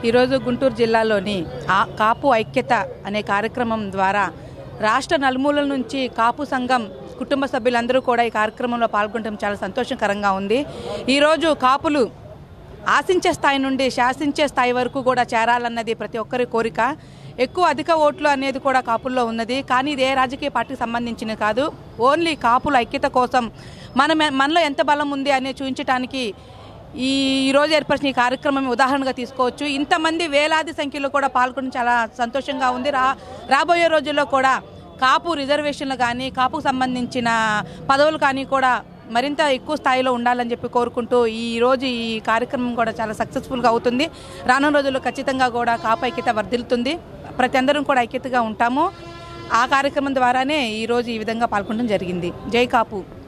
ఈరోజు గుంటూరు జిల్లాలోని ఆ కాపు ఐక్యత అనే కార్యక్రమం ద్వారా రాష్ట్ర నలుమూలల నుంచి కాపు సంఘం కుటుంబ సభ్యులందరూ కూడా ఈ కార్యక్రమంలో పాల్గొనడం చాలా సంతోషకరంగా ఉంది ఈరోజు కాపులు ఆశించే స్థాయి నుండి శాసించే స్థాయి వరకు కూడా చేరాలన్నది ప్రతి ఒక్కరి కోరిక ఎక్కువ అధిక ఓట్లు అనేది కూడా కాపుల్లో ఉన్నది కానీ ఇది ఏ రాజకీయ పార్టీకి సంబంధించినది కాదు ఓన్లీ కాపుల ఐక్యత కోసం మన మనలో ఎంత బలం ఉంది అనేది చూపించడానికి ఈ ఈ రోజు ఏర్పరిచిన ఈ కార్యక్రమం ఉదాహరణగా తీసుకోవచ్చు ఇంతమంది వేలాది సంఖ్యలో కూడా పాల్గొని చాలా సంతోషంగా ఉంది రా రాబోయే రోజుల్లో కూడా కాపు రిజర్వేషన్లు కానీ కాపుకు సంబంధించిన పదవులు కానీ కూడా మరింత ఎక్కువ స్థాయిలో ఉండాలని చెప్పి కోరుకుంటూ ఈ రోజు ఈ కార్యక్రమం కూడా చాలా సక్సెస్ఫుల్గా అవుతుంది రానున్న రోజుల్లో ఖచ్చితంగా కూడా కాపు ఐక్యత వర్ధిల్లుతుంది ప్రతి అందరం కూడా ఐక్యతగా ఉంటాము ఆ కార్యక్రమం ద్వారానే ఈరోజు ఈ విధంగా పాల్గొనడం జరిగింది జై కాపు